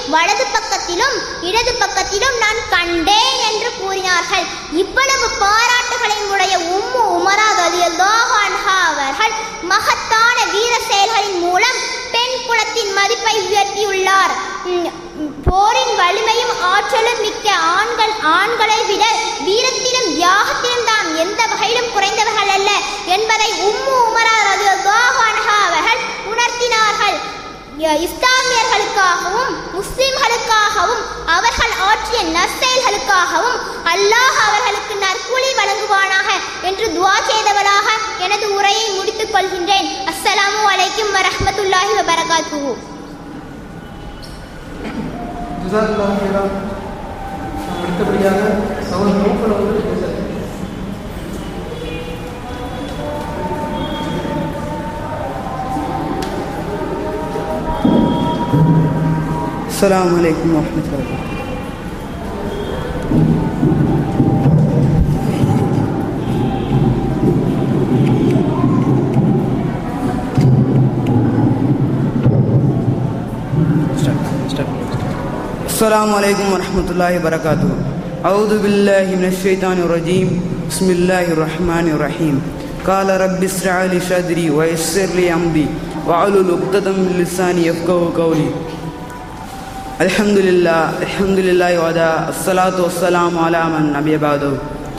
வலது பக்கத்திலும் இடது பக்கத்திலும் நான் கண்டேன் என்று கூறினார்கள் இவ்வளவு பாராட்டுகளையும் உடைய உம்மு உமரா ரலியல்லாஹு அன்ஹா அவர்கள் மகத்தான வீர செயல்களின் மூலம் பெண் குலத்தின் மதிப்பை உயர்த்தியுள்ளார் உம், உம், போரின் வலிமையும் ஆற்றலும் மிக்க ஆண்கள் ஆண்களை விட வீரத்திலும் தியாகத்திலும் தாம் எந்த வகையிலும் குறைந்தவர்கள் அல்ல என்பதை உம்மு உமரா ரலியல்லாஹு அன்ஹா அவர்கள் உணர்த்தினார்கள் ய- இஸ்லாமியர்களுக்காகவும் முஸ்லிம்களுக்காகவும் அவர்கள் ஆற்றிய நற்செயல்களுக்காகவும் அல்லாஹ் அவர்களுக்கு நற்கூலி வழங்குவானாக என்று துவா செய்தவளாக எனது உரையை முடித்துக் கொள்கின்றேன் அஸ்ஸலாமு அலைக்கும் வரஹ்மத்துல்லாஹி வபரகாத்துஹு ஜிசாக்குல்லாஹ் ஹைரா. அடுத்தபடியாக சகோதரர் நௌஃபல் அவர்கள் பேச السلام عليكم ورحمة الله وبركاته السلام عليكم ورحمة الله وبركاته أعوذ بالله من الشيطان الرجيم بسم الله الرحمن الرحيم قال رب اسرع لي صدري ويسر لي أمري واحلل عقدة من لساني يفقهوا قولي الحمد لله الحمد لله وعدا الصلاة والسلام على من نبي بعده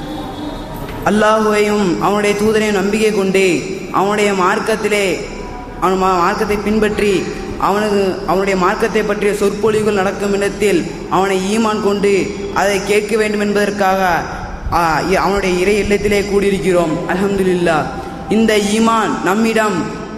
அல்லாஹுவையும் அவனுடைய தூதரையும் நம்பிக்கை கொண்டு அவனுடைய மார்க்கத்திலே அவன் மா- மார்க்கத்தை பின்பற்றி அவனுக்கு அவனுடைய மார்க்கத்தை பற்றிய சொற்பொழிவுகள் நடக்கும் இடத்தில் அவனை ஈமான் கொண்டு அதை கேட்க வேண்டும் என்பதற்காக ஆ, இ- அவனுடைய இறை இல்லத்திலே கூடியிருக்கிறோம் அல்ஹம்துலில்லாஹ் இந்த ஈமான் நம்மிடம்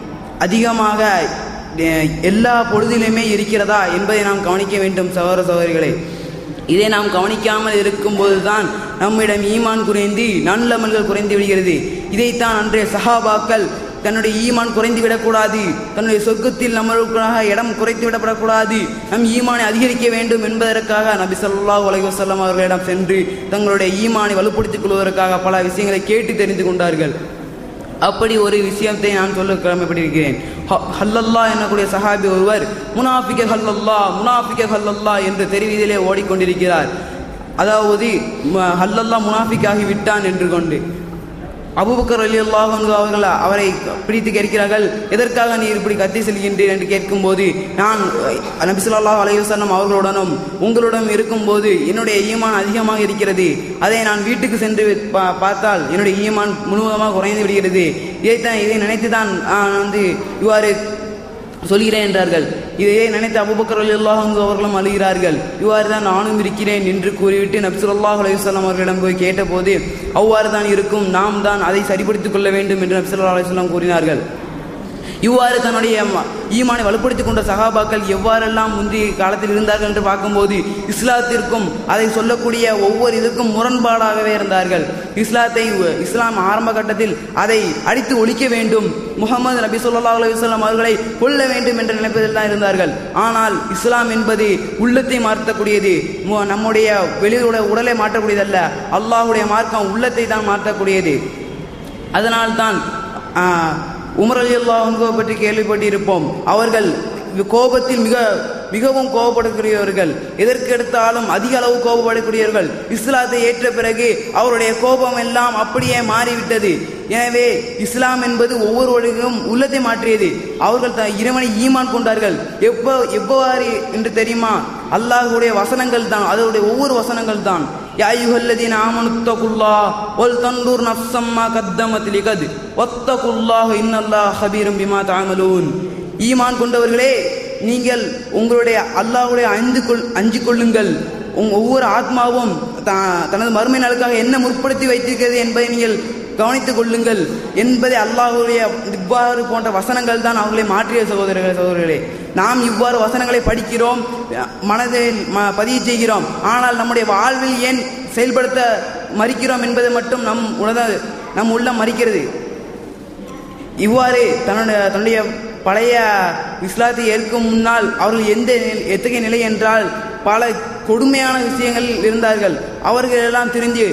அதிகமாக அஹ், எல்லா பொழுதிலுமே இருக்கிறதா என்பதை நாம் கவனிக்க வேண்டும் சகோதர சகோதரிகளே இதை நாம் கவனிக்காமல் இருக்கும்போது தான் நம்மிடம் ஈமான் குறைந்து நன்லமல்கள் குறைந்து விடுகிறது இதைத்தான் அன்றைய சஹாபாக்கள் தன்னுடைய ஈமான் குறைந்து விடக்கூடாது தன்னுடைய சொர்க்கத்தில் நம்மளுக்காக இடம் குறைத்து விடப்படக்கூடாது நம் ஈமானை அதிகரிக்க வேண்டும் என்பதற்காக நபி ஸல்லல்லாஹு அலைஹி வஸல்லம் அவர்களிடம் சென்று தங்களுடைய ஈமானை வலுப்படுத்திக் கொள்வதற்காக பல விஷயங்களை கேட்டு தெரிந்து கொண்டார்கள் அப்படி ஒரு விஷயத்தை நான் சொல்ல கடமைப்பட்டிருக்கிறேன் ஹ- ஹல்லல்லா என்னக்கூடிய சஹாபி ஒருவர் முனாஃபிக ஹல்லல்லா முனாஃபிக ஹல்லல்லா என்று தெரிவிதிலே ஓடிக்கொண்டிருக்கிறார் அதாவது ம- ஹல்லல்லா முனாஃபிக்காகி விட்டான் என்று கொண்டு அபூபக்கர் அலி அல்லாஹ் அவர்கள் அவரை பிடித்து கேட்கிறார்கள் எதற்காக நீர் இப்படி கத்தி செல்கின்றீர் என்று கேட்கும்போது நான் நபி ஸல்லல்லாஹு அலைஹி வஸல்லம் அவர்களுடனும் உங்களுடன் இருக்கும்போது என்னுடைய ஈமான் அதிகமாக இருக்கிறது அதை நான் வீட்டுக்கு சென்று பா- பார்த்தால் என்னுடைய ஈமான் முழுவதுமாக குறைந்து விடுகிறது இதைத்தான் இதை நினைத்து தான் நான் வந்து இவ்வாறு சொல்கிறேன் என்றார்கள் இதையே நினைத்து அபுபக்கர் அல்லாஹ் அவர்களும் அழுகிறார்கள் இவ்வாறு தான் நானும் இருக்கிறேன் என்று கூறிவிட்டு நப்சுல்லாஹ் அலையுஸ்லாம் அவர்களிடம் போய் கேட்டபோது அவ்வாறு தான் இருக்கும் நாம் தான் அதை சரிப்படுத்திக் கொள்ள வேண்டும் என்று நப்சுல்லா அலையுஸ்லாம் கூறினார்கள் இவ்வாறு தன்னுடைய ம- ஈமானை வலுப்படுத்திக் கொண்ட சகாபாக்கள் எவ்வாறெல்லாம் முந்தைய காலத்தில் இருந்தார்கள் என்று பார்க்கும்போது இஸ்லாத்திற்கும் அதை சொல்லக்கூடிய ஒவ்வொரு இதுக்கும் முரண்பாடாகவே இருந்தார்கள் இஸ்லாத்தை இஸ்லாம் ஆரம்ப கட்டத்தில் அதை அடித்து ஒழிக்க வேண்டும் முகமது நபி ஸல்லல்லாஹு அலைஹி வஸல்லம் அவர்களை கொல்ல வேண்டும் என்ற நினைப்பதில் தான் இருந்தார்கள் ஆனால் இஸ்லாம் என்பது உள்ளத்தை மாற்றக்கூடியது மு- நம்முடைய வெளியுடைய உடலை மாற்றக்கூடியதல்ல அல்லாஹ்வுடைய மார்க்கம் உள்ளத்தை தான் மாற்றக்கூடியது அதனால்தான் ஆ, உமர் அலி அல்லாஹ் பற்றி கேள்விப்பட்டிருப்போம் அவர்கள் கோபத்தில் மிக மிகவும் கோபப்படக்கூடியவர்கள் எதற்கு எடுத்தாலும் அதிக அளவு கோபப்படக்கூடியவர்கள் இஸ்லாத்தை ஏற்ற பிறகு அவருடைய கோபம் எல்லாம் அப்படியே மாறிவிட்டது எனவே இஸ்லாம் என்பது ஒவ்வொருவருக்கும் உள்ளத்தை மாற்றியது அவர்கள் த இறைவனை ஈமான் கொண்டார்கள் எப்போ எவ்வாறு என்று தெரியுமா அல்லாஹ்வுடைய வசனங்கள் தான் அதனுடைய ஒவ்வொரு வசனங்கள் தான் يا أيها الذين آمنوا اتقوا الله ولتنظر نفسا ما قدمت لغد واتقوا الله إن الله خبير بما تعملون ஈமான் கொண்டவர்களே நீங்கள் உங்களுடைய அல்லாஹ்வுடைய அஞ்சு கொள் அஞ்சு கொள்ளுங்கள் உங் ஒவ்வொரு ஆத்மாவும் த- தனது மறுமை நாளுக்காக என்ன முற்படுத்தி வைத்திருக்கிறது என்பதை நீங்கள் கவனித்துக் கொள்ளுங்கள் என்பதை அல்லாஹ்வுடைய இவ்வாறு போன்ற வசனங்கள் தான் அவர்களை மாற்றிய சகோதரர்களே சகோதரர்களே நாம் இவ்வாறு வசனங்களை படிக்கிறோம் மனதில் ம- பதிய செய்கிறோம் ஆனால் நம்முடைய வாழ்வில் ஏன் செயல்படுத்த மறிக்கிறோம் என்பதை மட்டும் நம் உணத நம் உள்ளம் மறிக்கிறது இவ்வாறு தன்னுடைய தன்னுடைய பழைய இஸ்லாத்தை ஏற்கும் முன்னால் அவர்கள் எந்த நிலை- எத்தகைய நிலை என்றால் பல கொடுமையான விஷயங்களில் இருந்தார்கள் அவர்கள் எல்லாம் தெரிஞ்சு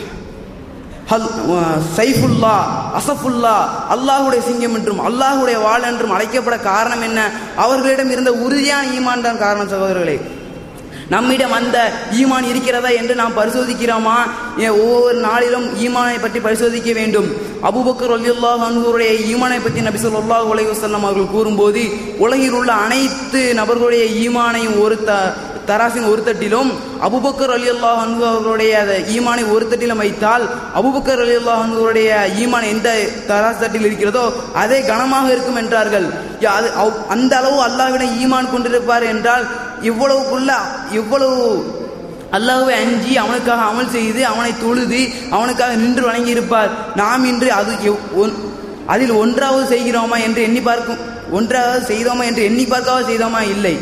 ஹல் அஹ், சைஃபுல்லா அசஃபுல்லா அல்லாஹுடைய சிங்கம் என்றும் அல்லாஹுடைய வாள் என்றும் அழைக்கப்பட காரணம் என்ன அவர்களிடம் இருந்த உறுதியான ஈமான் தான் காரணம் சகோதரர்களே நம்மிடம் அந்த ஈமான் இருக்கிறதா என்று நாம் பரிசோதிக்கிறோமா ஏன் ஒவ்வொரு நாளிலும் ஈமானை பற்றி பரிசோதிக்க வேண்டும் அபுபக்கர் அலியுல்லாஹ் அன்புடைய ஈமானை பற்றி நபி ஸல்லல்லாஹு அலைஹி வஸல்லம் அவர்கள் கூறும்போது உலகில் உள்ள அனைத்து நபர்களுடைய ஈமானையும் ஒரு த தராசின் ஒரு தட்டிலும் அபுபக்கர் அலி அல்லாஹ் அன்பு அவர்களுடைய அந்த ஈமானை ஒரு தட்டிலும் வைத்தால் அபுபக்கர் அலி அல்லாஹ் அன்புடைய ஈமான் எந்த தராசு தட்டில் இருக்கிறதோ அதே கனமாக இருக்கும் என்றார்கள் யா, அது அவ்- அந்த அளவு அல்லாஹ்விடம் ஈமான் கொண்டிருப்பார் என்றால் இவ்வளவுக்குள்ள இவ்வளவு அல்லாஹ்வை அஞ்சி அவனுக்காக அமல் செய்து அவனை தொழுது அவனுக்காக நின்று வணங்கியிருப்பார் நாம் இன்று அது எவ்- ஒன்- அதில் ஒன்றாவது செய்கிறோமா என்று எண்ணி பார்க்கும் ஒன்றாவது செய்தோமா என்று எண்ணி பார்க்காவது செய்தோமா இல்லை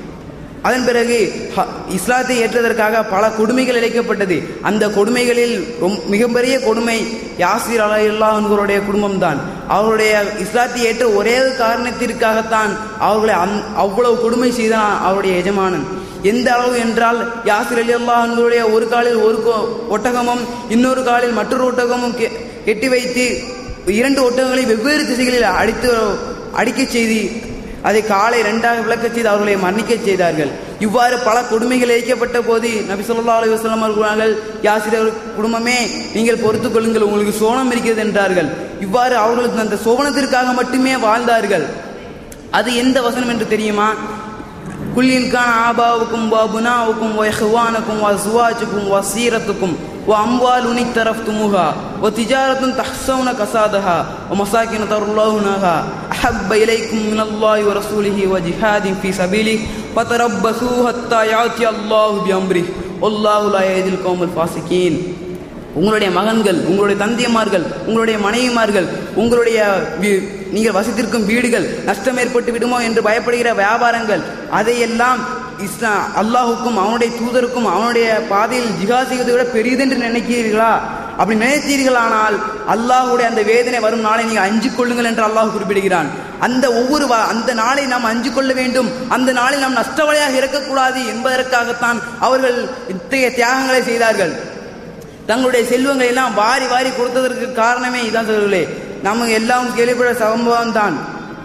அதன் பிறகு ஹ- இஸ்லாத்தை ஏற்றதற்காக பல கொடுமைகள் இழைக்கப்பட்டது அந்த கொடுமைகளில் ரொம் மிகப்பெரிய கொடுமை யாசிர் அலையுல்லா என்பவருடைய குடும்பம்தான் அவருடைய இஸ்லாத்தை ஏற்ற ஒரே ஒரு காரணத்திற்காகத்தான் அவர்களை அந் அவ்வளவு கொடுமை செய்தான் அவருடைய எஜமானன் எந்த அளவு என்றால் யாசிர் அலி அல்லா என்பவருடைய ஒரு காலில் ஒரு கொ- ஒட்டகமும் இன்னொரு காலில் மற்றொரு ஒட்டகமும் கெ- கெட்டி வைத்து இரண்டு ஒட்டகங்களை வெவ்வேறு திசைகளில் அடித்து அடிக்கச் செய்து அதை காலை இரண்டாக விளக்கச் செய்து அவர்களை மன்னிக்கச் செய்தார்கள் இவ்வாறு பல கொடுமைகள் இழைக்கப்பட்ட போது நபி ஸல்லல்லாஹு அலைஹி வஸல்லம் அவர்கள் யாசிர் அவர் குடும்பமே நீங்கள் பொறுத்துக் கொள்ளுங்கள் உங்களுக்கு சோனம் இருக்கிறது என்றார்கள் இவ்வாறு அவர்களுக்கு அந்த சோபனத்திற்காக மட்டுமே வாழ்ந்தார்கள் அது எந்த வசனம் என்று தெரியுமா குல்லின் கான ஆபாவுக்கும் வா புனாவுக்கும் வா இஹ்வானுக்கும் வா சுவாஜுக்கும் வா சீரத்துக்கும் வா அம்வால் உனிக் தரஃப்துமுஹா வா திஜாரத்துன் தஹ்சவுன கசாதஹா வா மசாக்கின தருல்லாஹுனஹா அஹப்ப இலைக்கும் மினல்லாஹி வ ரசூலிஹி வ ஜிஹாதின் ஃபீ சபீலிஹ் ஃபதரப்பசூ ஹத்தா யாத்தி அல்லாஹு பிஅம்ரிஹ் வல்லாஹு லா யஹ்தில் கௌமல் ஃபாசிகீன் உங்களுடைய மகன்கள் உங்களுடைய தந்தையமார்கள் உங்களுடைய மனைவிமார்கள் உங்களுடைய வீ- நீங்கள் வசித்திருக்கும் வீடுகள் நஷ்டம் ஏற்பட்டு விடுமோ என்று பயப்படுகிற வியாபாரங்கள் அதையெல்லாம் இஸ்லா அல்லாஹுக்கும் அவனுடைய தூதருக்கும் அவனுடைய பாதையில் ஜிஹாத் செய்வதை விட பெரியதென்று நினைக்கிறீர்களா அப்படி நினைத்தீர்களானால் அல்லாஹ்வுடைய அந்த வேதனை வரும் நாளை நீங்கள் அஞ்சு கொள்ளுங்கள் என்று அல்லாஹ் குறிப்பிடுகிறான் அந்த ஒவ்வொரு வா- அந்த நாளை நாம் அஞ்சு கொள்ள வேண்டும் அந்த நாளில் நாம் நஷ்டவழியாக இருக்கக்கூடாது என்பதற்காகத்தான் அவர்கள் இத்தகைய தியாகங்களை செய்தார்கள் தங்களுடைய செல்வங்களை எல்லாம் வாரி வாரி கொடுத்ததற்கு காரணமே இதான் சொல்களே நம்ம எல்லாம் கேள்விப்பட சம்பவம் தான்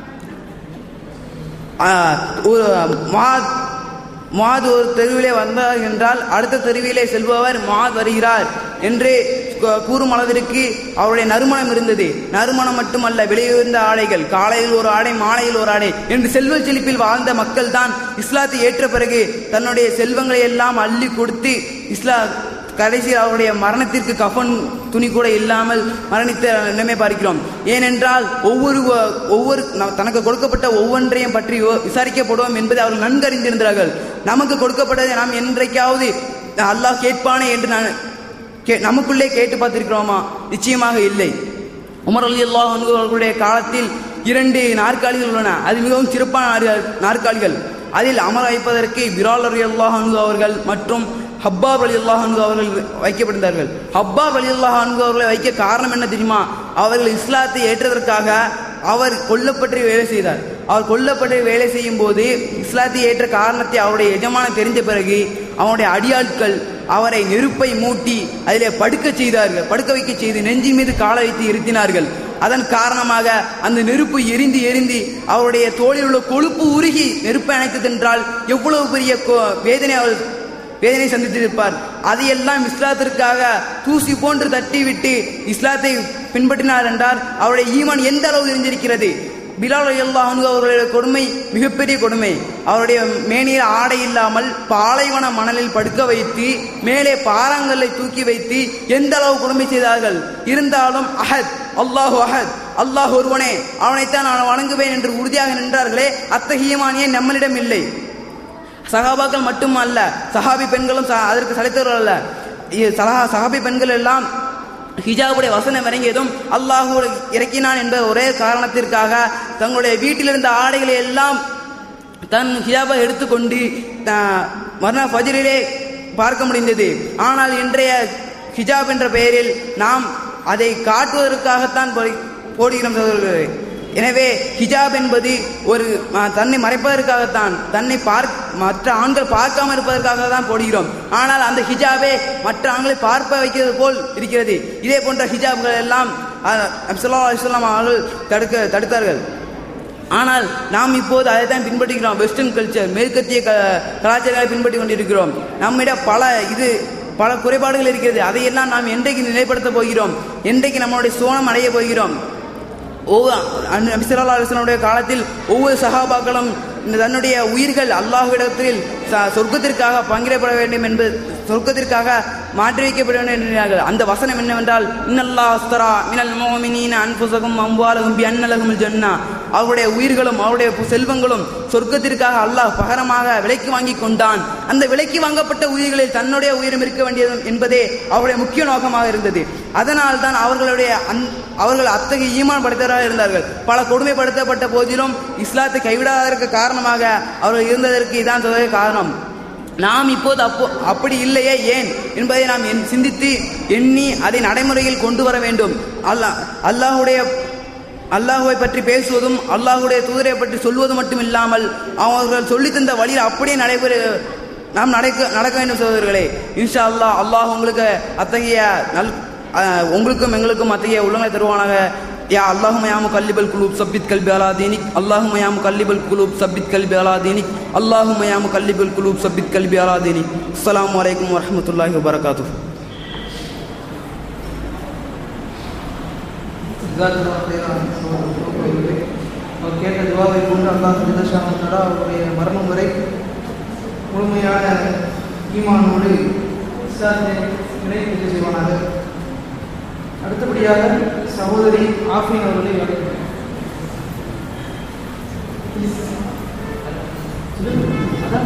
ஒரு மாத் மாத் ஒரு தெருவிலே வந்தார் என்றால் அடுத்த தெருவிலே செல்பவர் மாத் வருகிறார் என்று கூ- கூறும் அளவிற்கு அவருடைய நறுமணம் இருந்தது நறுமணம் மட்டுமல்ல விலையுயர்ந்த ஆடைகள் காலையில் ஒரு ஆடை மாலையில் ஒரு ஆடை என்று செல்வ செழிப்பில் வாழ்ந்த மக்கள் தான் இஸ்லாத்தை ஏற்ற பிறகு தன்னுடைய செல்வங்களை எல்லாம் அள்ளி கொடுத்து இஸ்லா கடைசியில் அவருடைய மரணத்திற்கு கஃன் துணி கூட இல்லாமல் மரணித்த நிலைமை பார்க்கிறோம் ஏனென்றால் ஒவ்வொரு வ- ஒவ்வொரு ந- தனக்கு கொடுக்கப்பட்ட ஒவ்வொன்றையும் பற்றி யோ- விசாரிக்கப்படுவோம் என்பதை அவர்கள் நன்கு அறிந்திருந்தார்கள் நமக்கு கொடுக்கப்பட்டதை நாம் என்றைக்காவது அல்லாஹ் கேட்பானே என்று நான் கே நமக்குள்ளே கேட்டு பார்த்திருக்கிறோமா நிச்சயமாக இல்லை உமர் அலி அல்லாஹ் அவர்களுடைய காலத்தில் இரண்டு நாற்காலிகள் உள்ளன அது மிகவும் சிறப்பான நாற்கா- நாற்காலிகள் அதில் அமர வைப்பதற்கு பிரால் அலி அல்லாஹ் அவர்கள் மற்றும் ஹப்பாப் அலி அல்லாஹ் அவர்கள் வைக்கப்பட்டிருந்தார்கள் ஹப்பாப் அலி அல்லாஹ் அவர்களை வைக்க காரணம் என்ன தெரியுமா அவர்கள் இஸ்லாத்தை ஏற்றதற்காக அவர் கொல்லப்பட்டு வேலை செய்தார் அவர் கொல்லப்பட்டு வேலை செய்யும் போது இஸ்லாத்தை ஏற்ற காரணத்தை அவருடைய எஜமான தெரிஞ்ச பிறகு அவனுடைய அடியாட்கள் அவரை நெருப்பை மூட்டி அதிலே படுக்க செய்தார்கள் படுக்க வைக்க செய்து நெஞ்சின் மீது காலை வைத்து இருத்தினார்கள் அதன் காரணமாக அந்த நெருப்பு எரிந்து எரிந்து அவருடைய தோளில் உள்ள கொழுப்பு உருகி நெருப்பை அணைத்ததென்றால் எவ்வளவு பெரிய கொ- வேதனை அவர் வேதனை சந்தித்திருப்பார் அதையெல்லாம் இஸ்லாத்திற்காக தூசி போன்று தட்டிவிட்டு இஸ்லாத்தை பின்பற்றினார் என்றால் அவருடைய ஈமான் எந்த அளவு இருந்திருக்கிறது பிலால் எல்லா அனு அவர்களுடைய கொடுமை மிகப்பெரிய கொடுமை அவருடைய மேனியில் ஆடை இல்லாமல் பாலைவன மணலில் படுக்க வைத்து மேலே பாறாங்கல்லை தூக்கி வைத்து எந்த அளவு கொடுமை செய்தார்கள் இருந்தாலும் அஹத் அல்லாஹு அஹத் அல்லாஹ் ஒருவனே அவனைத்தான் நான் வணங்குவேன் என்று உறுதியாக நின்றார்களே அத்தகைய ஈமானியே நம்மளிடம் இல்லை சகாபாக்கள் மட்டுமல்ல சஹாபி பெண்களும் ச- அதற்கு சளைத்தவர்கள் அல்ல இ- சலஹா சஹாபி பெண்கள் எல்லாம் ஹிஜாபுடைய வசனம் இறங்கியதும் அல்லாஹு இறக்கினான் என்ற ஒரே காரணத்திற்காக தங்களுடைய வீட்டிலிருந்த ஆடைகளை எல்லாம் தன் ஹிஜாபை எடுத்துக்கொண்டு த- மறுநாள் ஃபஜ்ரிலே பார்க்க முடிந்தது ஆனால் இன்றைய ஹிஜாப் என்ற பெயரில் நாம் அதை காட்டுவதற்காகத்தான் போய்- போடுகிறோம் சகோதரர்களே எனவே ஹிஜாப் என்பது ஒரு அஹ், தன்னை மறைப்பதற்காகத்தான் தன்னை பார்க் மற்ற ஆண்கள் பார்க்காம இருப்பதற்காக தான் போடுகிறோம் ஆனால் அந்த ஹிஜாபே மற்ற ஆண்களை பார்ப்ப வைக்கிறது போல் இருக்கிறது இதே போன்ற ஹிஜாப்கள் எல்லாம் அஹ், நபி ஸல்லல்லாஹு அலைஹி வஸல்லம் அவர்கள் தடுக்க தடுத்தார்கள் ஆனால் நாம் இப்போது அதை தான் பின்பற்றுகிறோம் வெஸ்டர்ன் கல்ச்சர் மேற்கத்திய க கலாச்சாரங்களை பின்பற்றி கொண்டிருக்கிறோம் நம்மிடம் பல இது பல குறைபாடுகள் இருக்கிறது அதையெல்லாம் நாம் என்றைக்கு நிலைப்படுத்த போகிறோம் என்றைக்கு நம்மளுடைய சோனம் அடைய போகிறோம் ஒவ்வொரு நபிசல்லா அலுவலனுடைய காலத்தில் ஒவ்வொரு சகாபாக்களும் இந்த தன்னுடைய உயிர்கள் அல்லாஹ்விடத்தில் ச- சொர்க்கத்திற்காக பங்கிடப்பட வேண்டும் என்பது சொர்க்கத்திற்காக மாற்றி வைக்கப்பட வேண்டும் என்கிறார்கள் அந்த வசனம் என்னவென்றால் இன்னல்லா அஸ்தரா மினல் மோமினீன அன்புசகும் அம்பாலகும் பி அன்னலகும் ஜன்னா அவருடைய உயிர்களும் அவருடைய செல்வங்களும் சொர்க்கத்திற்காக அல்லாஹ் பகரமாக விலைக்கு வாங்கி கொண்டான் அந்த விலைக்கு வாங்கப்பட்ட உயிர்களில் தன்னுடைய உயிரும் இருக்க வேண்டியது என்பதே அவருடைய முக்கிய நோக்கமாக இருந்தது அதனால் தான் அவர்களுடைய அந் அவர்கள் அத்தகைய ஈமான் படைத்தவராக இருந்தார்கள் பல கொடுமைப்படுத்தப்பட்ட போதிலும் இஸ்லாத்தை கைவிடாததற்கு காரணமாக அவர்கள் இருந்ததற்கு இதான் சொல்வதே காரணம் நாம் இப்போது அப்போ அப்படி இல்லையே ஏன் என்பதை நாம் எண்- சிந்தித்து எண்ணி அதை நடைமுறையில் கொண்டு வர வேண்டும் அல்லாஹ் அல்லாஹுடைய அல்லாஹுவை பற்றி பேசுவதும் அல்லாஹுடைய தூதரை பற்றி சொல்வது மட்டும் இல்லாமல் அவர்கள் சொல்லித் தந்த வழியில் அப்படியே நடைபெற நாம் நடக்க நடக்க வேண்டும் சகோதரர்களே இன்ஷா அல்லாஹ் அல்லாஹ் உங்களுக்கு அத்தகைய நல் அஹ், உங்களுக்கும் எங்களுக்கும் அத்தகைய உள்ளங்களை தருவானாக யா அல்லாஹும யா முகல்லிபல் குலூப் சப்பித் கல்பி அலா தீனிக் அல்லாஹும யா முகல்லிபல் குலூப் சப்பித் கல்பி அலா தீனிக் அல்லாஹும யா முகல்லிபல் குலூப் சப்பித் கல்பி அலா தீனிக் அஸ்ஸலாமு அலைக்கும் வரஹ்மத்துல்லாஹி வபரகாத்துஹு ஜிசாக்கல்லாஹ் ஹைரான் அவர்களே. அவர் கேட்ட துவாவை கொண்டு அல்லாஹ் ஜிதஷாமத்தரா அவருடைய மரணம் வரை முழுமையான ஈமானோடு இஸ்லாத்தை நினைவு செய்வானாக அடுத்தபடியாக சகோதரி ஆஃபின் அவர்களை அழைக்கிறேன் அதான்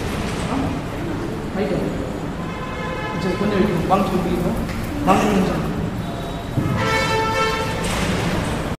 ரைட்டு சரி கொஞ்சம் வாங்க சொல்லிக்கிறோம் வாங்க